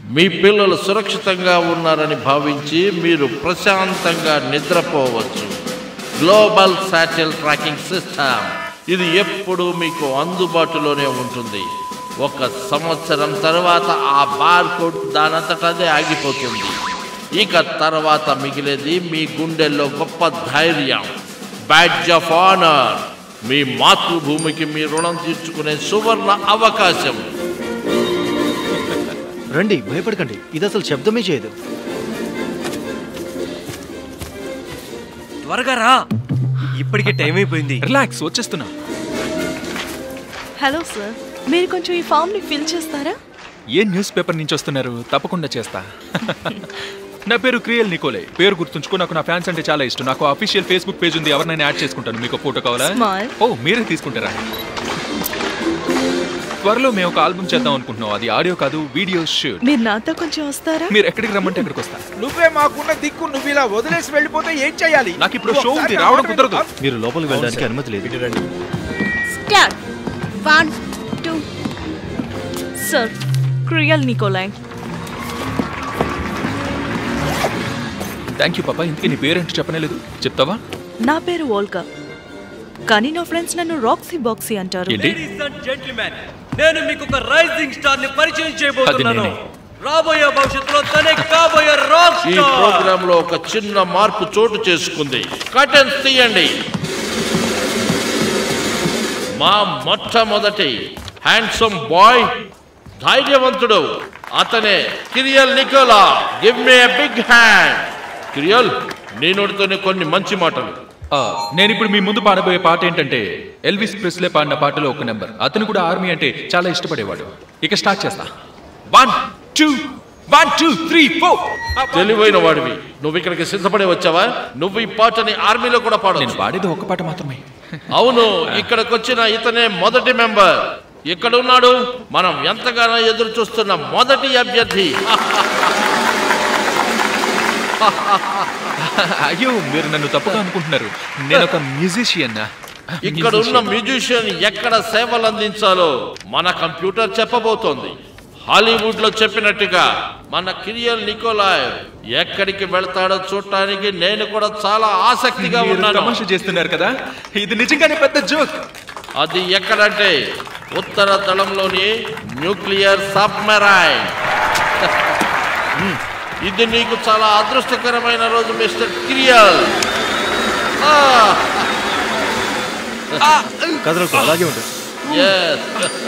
మీ పిల్లలు సురక్షితంగా ఉన్నారని భావించి మీరు ప్రశాంతంగా నిద్రపోవచ్చు గ్లోబల్ శాటిల్ ట్రాకింగ్ సిస్టమ్ ఇది ఎప్పుడూ మీకు అందుబాటులోనే ఉంటుంది ఒక సంవత్సరం తర్వాత ఆ బార్ కోడ్ దానంతటదే ఆగిపోతుంది ఇక తర్వాత మిగిలేది మీ గుండెల్లో గొప్ప ధైర్యం బ్యాడ్జ్ ఆఫ్ ఆనర్ మీ మాతృభూమికి మీ రుణం తీర్చుకునే సువర్ణ అవకాశం రండి భయపడకండి ఇది అసలు శబ్దమే చేయదు త్వరగా రా ఇప్పటికే టైం అయిపోయింది రిలాక్స్ వచ్చేస్తున్నా హలో సార్ మీరు కొంచెం ఈ ఫామ్ ని ఫిల్ చేస్తారా ఏ న్యూస్ పేపర్ నుంచి వస్తున్నారు తప్పకుండా చేస్తా నా పేరు క్రియల్ నికోలే పేరు గుర్తుంచుకో నాకు నా ఫ్యాన్స్ అంటే చాలా ఇష్టం నాకు అఫీషియల్ ఫేస్బుక్ పేజ్ ఉంది ఎవరినైనా యాడ్ చేసుకుంటాను మీకు ఫోటో కావాలా Smile. ఓ మీరే తీసుకుంటారా త్వరలో మేము ఒక ఆల్బమ్ చేద్దాం అనుకుంటున్నాం అది ఆడియో కాదు వీడియో షూట్ మీరు నాతో కొంచెం వస్తారా మీరు ఎక్కడికి రమ్మంటే అక్కడికి వస్తా నువ్వే మాకున్న దిక్కు నువ్వు ఇలా వదిలేసి వెళ్ళిపోతే ఏం చేయాలి నాకు ఇప్పుడు నువ్వు షో ఉంది ఒకసారి రావడం నా మాట కుదరదు విను. మీరు లోపలికి వెళ్ళడానికి అనుమతి లేదు start one two sir Kirill Nikolai thank you పాపా ఇంతకీ నీ పేరేంటో చెప్పనేలేదు చెప్తావా నా పేరు వోల్కా కానీ నా ఫ్రెండ్స్ నన్ను రాక్సీ బాక్సీ అంటారు ఏంటి లేడీస్ అండ్ జెంటిల్మెన్ నేను మీకు ఒక రైజింగ్ స్టార్ ని పరిచయం చేయబోతున్నాను అది నేనే. రాబోయే భవిష్యత్తులో తనే కాబోయే రాక్ ఈ స్టార్ ప్రోగ్రామ్ లో ఒక చిన్న మార్పు చోటు చేసుకుంది కటన్స్ తీయండి మా మొట్టమొదటి హ్యాండ్సమ్ బాయ్ ధైర్యవంతుడు అతనే Kirill Nikola give me big hand Kirill నీ నోటితోనే కొన్ని మంచి మాటలు ఆ, నేను ఇప్పుడు మీ ముందు పాడబోయే పాట ఏంటంటే ఎల్విస్ ప్రెస్లే పాడిన పాటలో ఒక నెంబర్ అతను కూడా ఆర్మీ అంటే చాలా ఇష్టపడేవాడు ఇక స్టార్ట్ చేస్తా one two one two three four తెలివైన వాడివి నువ్వు ఇక్కడికి సిద్ధపడే వచ్చావా నువ్వు ఈ పాటని ఆర్మీలో కూడా నేను పాడవచ్చు పాడేది ఒక పాట మాత్రమే అవును ఇక్కడికి వచ్చిన ఇతనే మొదటి మెంబర్ ఇక్కడ ఉన్నాడు మనం ఎంతగానో ఎదురు చూస్తున్న మొదటి అభ్యర్థి అయ్యో మీరు నన్ను తప్పుగా అనుకుంటున్నారు నేను ఒక మ్యూజిషియన్ ఇక్కడ ఉన్న మ్యూజిషియన్ ఎక్కడ సేవలు అందించాలో మన కంప్యూటర్ చెప్పబోతోంది హాలీవుడ్ లో చెప్పినట్టుగా మన కిరియల్ నికోలాయ్ ఎక్కడికి వెళ్తాడో చూడటానికి నేను కూడా చాలా ఆసక్తిగా మీరు ఉన్నాను తమాషా చేస్తున్నారు కదా ఇది నిజంగానే పెద్ద జోక్ అది ఎక్కడంటే ఉత్తర దళంలోని న్యూక్లియర్ సబ్మెరైన్ ఇది నీకు చాలా అదృష్టకరమైన రోజు మిస్టర్ కిరియల్ ఆ, కదలకు అలాగే ఉంటుంది yes.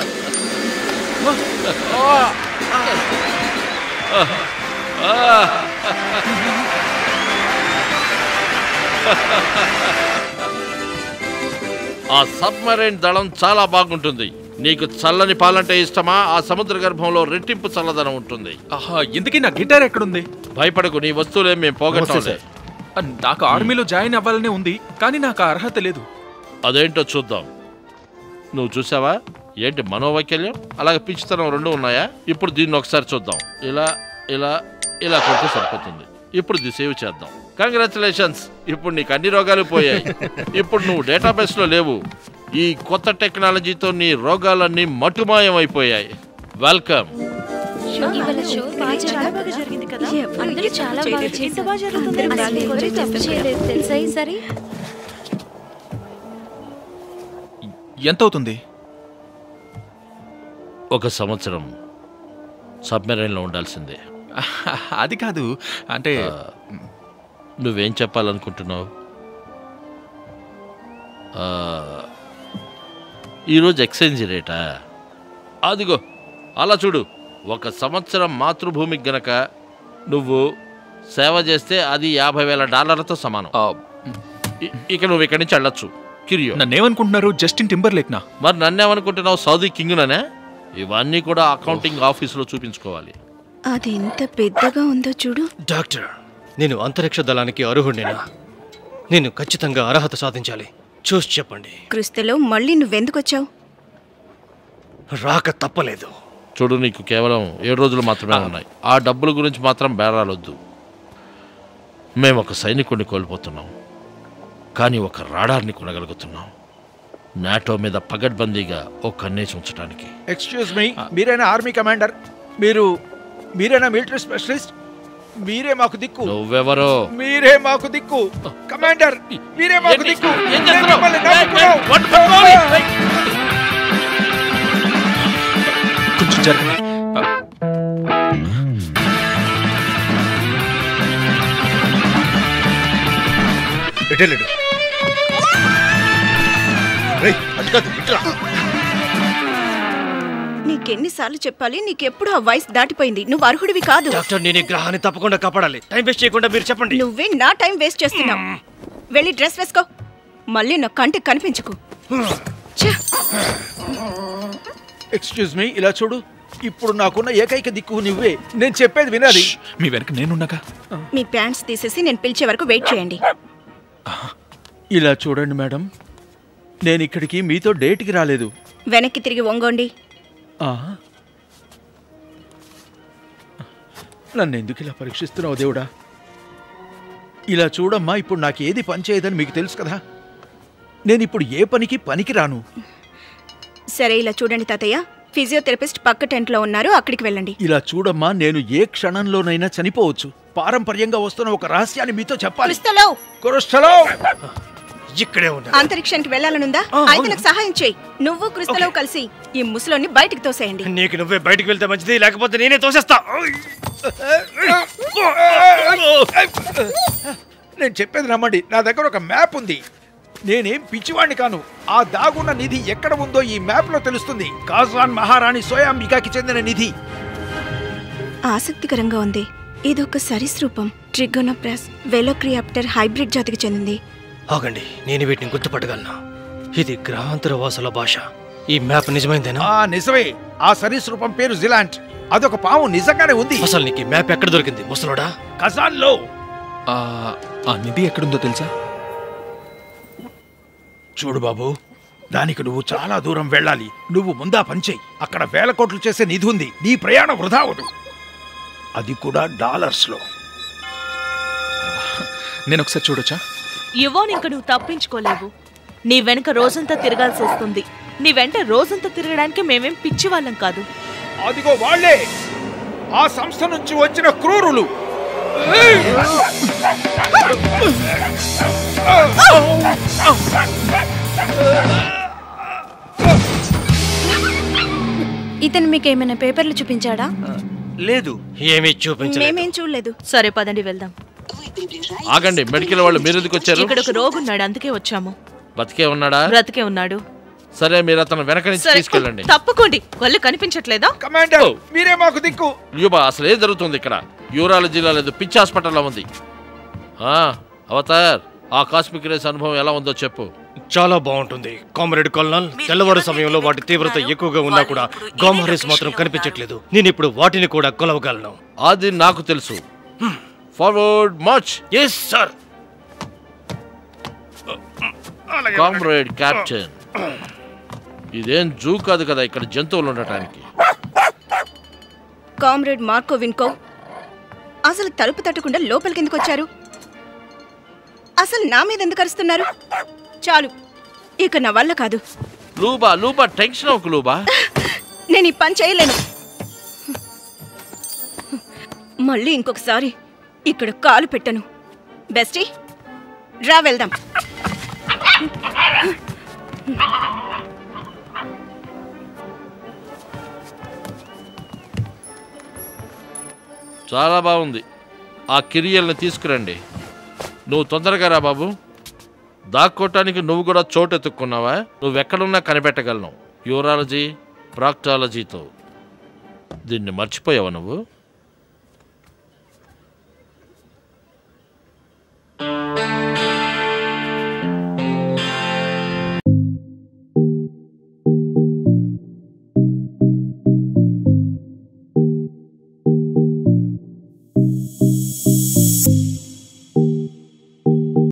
ఆ సబ్మరైన్ దళం చాలా బాగుంటుంది నీకు చల్లని పాలంటే ఇష్టమా ఆ సముద్ర గర్భంలో రెట్టింపు చల్లదనం ఉంటుంది ఆహా ఇంతకీ నా గిటార్ ఎక్కడుంది భయపడకు నీ వస్తువులే మేము పోగొట్టాలి ఆ, నాకు ఆర్మీలో జాయిన్ అవ్వాలనే ఉంది కానీ నాకు ఆ అర్హత లేదు అదేంటో చూద్దాం నువ్వు చూసావా ఏంటి మనోవైకల్యం అలాగే పిచ్చితనం రెండు ఉన్నాయా ఇప్పుడు దీన్ని ఒకసారి చూద్దాం ఇలా ఇలా ఇలా కొడితే సరిపోతుంది ఇప్పుడు ఇది సేవ్ చేద్దాం కంగ్రాచులేషన్స్ ఇప్పుడు నీకు అన్ని రోగాలు పోయాయి ఇప్పుడు నువ్వు డేటాబేస్ లో లేవు ఈ కొత్త టెక్నాలజీతో నీ రోగాలన్నీ మటుమాయం అయిపోయాయి వెల్కమ్ ఇవాళ షో బాగా చాలా బాగా జరిగింది కదా అందరూ చాలా బాగా ఎంత బాగా జరుగుతుంది అందరూ అసలు బాగా ఎవరు తప్పు చేయలేదు తెలుసా ఈసారి ఎంత అవుతుంది ఒక సంవత్సరం సబ్మెరైన్లో ఉండాల్సిందే అది కాదు అంటే నువ్వేం చెప్పాలనుకుంటున్నావు ఆ, ఈరోజు ఎక్స్చేంజ్ రేటా అదిగో అలా చూడు ఒక సంవత్సరం మాతృభూమికి గనక నువ్వు సేవ చేస్తే అది యాభై వేల డాలర్లతో సమానం ఆ, ఇ- ఇక నువ్వు ఇక్కడి నుంచి వెళ్ళొచ్చు కిరియో నన్నేమనుకుంటున్నారు జస్టిన్ టింబర్ లేక్నా మరి నన్నేమనుకుంటున్నావు సౌదీ కింగ్ననే ఇవన్నీ కూడా అకౌంటింగ్ ఆఫీసులో చూపించుకోవాలి అది ఎంత పెద్దగా ఉందో చూడు డాక్టర్ నేను అంతరిక్ష దళానికి అర్హుడినేనా నేను ఖచ్చితంగా అర్హత సాధించాలి చూసి చెప్పండి క్రిస్తులో మళ్ళీ నువ్వెందుకు వచ్చావు రాక తప్పలేదు చూడు నీకు కేవలం ఏడు రోజులు మాత్రమే ఉన్నాయి ఆ డబ్బుల గురించి మాత్రం బేరాలొద్దు మేము ఒక సైనికుడిని కోల్పోతున్నాం కానీ ఒక రాడార్ని కొనగలుగుతున్నాం నాటో మీద పగడ్బందీగా ఒక కన్నేసి ఉంచడానికి ఎక్స్క్యూజ్ మీ మీరేనా ఆర్మీ కమాండర్ మీరు మీరేనా మిలిటరీ స్పెషలిస్ట్ మీరే మాకు దిక్కు నువ్వెవరో మీరే మాకు దిక్కు కమాండర్ మీరే మాకు ఏంటి? దిక్కు ఏం మేము చేస్తున్నావు? మిమ్మల్ని ఏయ్, ఏయ్, నమ్ముకున్నాం. what పట్టుకోవాలి? ఏయ్. కొంచెం జరగండి ఆ, ఎటెళ్ళడు రేయ్, అటు కాదు, ఇటురా. నీకెన్నిసార్లు చెప్పాలి నీకెప్పుడు ఆ వయసు దాటిపోయింది నువ్వు అర్హుడివి కాదు డాక్టర్ నేను ఈ గ్రహాన్ని తప్పకుండా కాపాడాలి టైం వేస్ట్ చేయకుండా మీరు చెప్పండి నువ్వే నా టైం వేస్ట్ చేస్తున్నావు వెళ్ళి డ్రెస్ వేసుకో మళ్ళీ నా కంటికి కనిపించకు ఛ! ఎక్స్క్యూజ్ మీ ఇలా చూడు ఇప్పుడు నాకున్న ఏకైక దిక్కు నువ్వే నేను చెప్పేది వినాలి మీ వెనక నేనున్నాగా మీ ప్యాంట్స్ తీసేసి నేను పిలిచే వరకు వెయిట్ చేయండి ఇలా చూడండి మేడం నేను ఇక్కడికి మీతో డేట్కి రాలేదు వెనక్కి తిరిగి వంగోండి ఆ? నన్ను ఎందుకు ఇలా పరీక్షిస్తున్నావు దేవుడా ఇలా చూడమ్మా ఇప్పుడు నాకు ఏది పని చేయదని మీకు తెలుసు కదా నేను ఇప్పుడు ఏ పనికి పనికి రాను సరే ఇలా చూడండి తాతయ్య ఫిజియోథెరపిస్ట్ పక్క టెంట్లో ఉన్నారు అక్కడికి వెళ్ళండి ఇలా చూడమ్మా నేను ఏ క్షణంలోనైనా చనిపోవచ్చు పారంపర్యంగా వస్తున్న ఒక రహస్యాన్ని మీతో చెప్పాలి క్రిస్తలో కురుష్టలో ఇక్కడే ఉండాలి అంతరిక్షానికి వెళ్ళాలనుందా అయితే నాకు సహాయం చేయి నువ్వు క్రిస్తలో కలిసి ఈ ముసలోని బయటికి తోసేయండి నీకు నువ్వే బయటికి వెళ్తే మంచిది లేకపోతే నేనే తోసేస్తా నేను చెప్పేది నమ్మండి నా దగ్గర ఒక మ్యాప్ ఉంది నేనేం పిచ్చివాణ్ణి కాను ఆ దాగున్న నిధి ఎక్కడ ఉందో ఈ మ్యాప్ లో తెలుస్తుంది కాజ్వాన్ మహారాణి సోయాంబికాకి చెందిన నిధి ఆసక్తికరంగా ఉంది ఇదొక సరీసృపం ట్రిగోనోప్రాస్ వెలోక్రియాప్టర్ హైబ్రిడ్ జాతికి చెందింది ఆగండి నేను వీటిని గుర్తుపట్టగలను ఇది గ్రహాంతర వాసుల భాష ఈ మ్యాప్ నిజమైందేనా ఆ నిజమే ఆ సరీసృపం పేరు జిలాంట్ అదొక పాము నిజంగానే ఉంది అసలు నీకు ఈ మ్యాప్ ఎక్కడ దొరికింది ముసలోడా కజాన్ లో ఆ, ఆ నిధి ఎక్కడుందో తెలుసా చూడు బాబు దానికి నువ్వు చాలా దూరం వెళ్ళాలి నువ్వు ముందా పనిచేయి అక్కడ వేల కోట్లు చేసే నిధి ఉంది నీ ప్రయాణం వృధా అవదు అది కూడా డాలర్స్ లో నేను ఒకసారి చూడొచ్చా యువోన్ ఇంక నువ్వు తప్పించుకోలేవు నీ వెనక రోజంతా తిరగాల్సి వస్తుంది నీ వెంట రోజంతా తిరగడానికి మేమేం పిచ్చి వాళ్ళం కాదు అదిగో వాళ్ళే ఆ సంస్థ నుంచి వచ్చిన క్రూరులు ఇతను మీకు ఏమైనా పేపర్లు చూపించాడా లేదు ఏమీ చూపించలేదు మేమేం చూడలేదు సరే పదండి వెళ్దాం ఆగండి మెడికల్ వాళ్ళు మీరు ఎందుకు వచ్చారు ఇక్కడ ఒక రోగు ఉన్నాడు అందుకే వచ్చాము బతికే ఉన్నాడా బ్రతికే ఉన్నాడు సరే మీరు అతను వెనక నుంచి సరే తీసుకెళ్ళండి తప్పుకోండి కళ్ళు కనిపించట్లేదా కమాండర్ మీరే మాకు దిక్కు యూబా అసలు ఏం జరుగుతుంది ఇక్కడ యూరాలజీలో లేదు పిచ్చి హాస్పిటల్లో ఉంది ఆ, అవతార్ ఆ కాస్మిక్ రేస్ అనుభవం ఎలా ఉందో చెప్పు చాలా బాగుంటుంది కామ్రేడ్ కల్నల్ తెల్లవారు సమయంలో వాటి తీవ్రత ఎక్కువగా ఉన్నా కూడా గామారేస్ మాత్రం కనిపించట్లేదు నేను ఇప్పుడు వాటిని కూడా కొలవగలను అది నాకు తెలుసు forward march yes sir comrade captain ఇదేం జూ కాదు కదా ఇక్కడ జంతువులు ఉండటానికి కామ్రేడ్ మార్కో విన్కో అసలు తలుపు తట్టకుండా లోపలికి ఎందుకు వచ్చారు అసలు నా మీద ఎందుకు అరుస్తున్నారు చాలు ఇక నా వల్ల కాదు లూబా లూబా టెన్షన్ అవ్వకు లూబా నేను ఈ పని చేయలేను మళ్ళీ ఇంకొకసారి ఇక్కడ కాలు పెట్టను బెస్టీ రా వెళ్దాం చాలా బాగుంది ఆ కిరియల్ని తీసుకురండి నువ్వు తొందరగా రా బాబు దాక్కోటానికి నువ్వు కూడా చోటు ఎత్తుక్కున్నావా నువ్వెక్కడున్నా కనిపెట్టగలను యూరాలజీ ప్రాక్టాలజీతో దీన్ని మర్చిపోయావా నువ్వు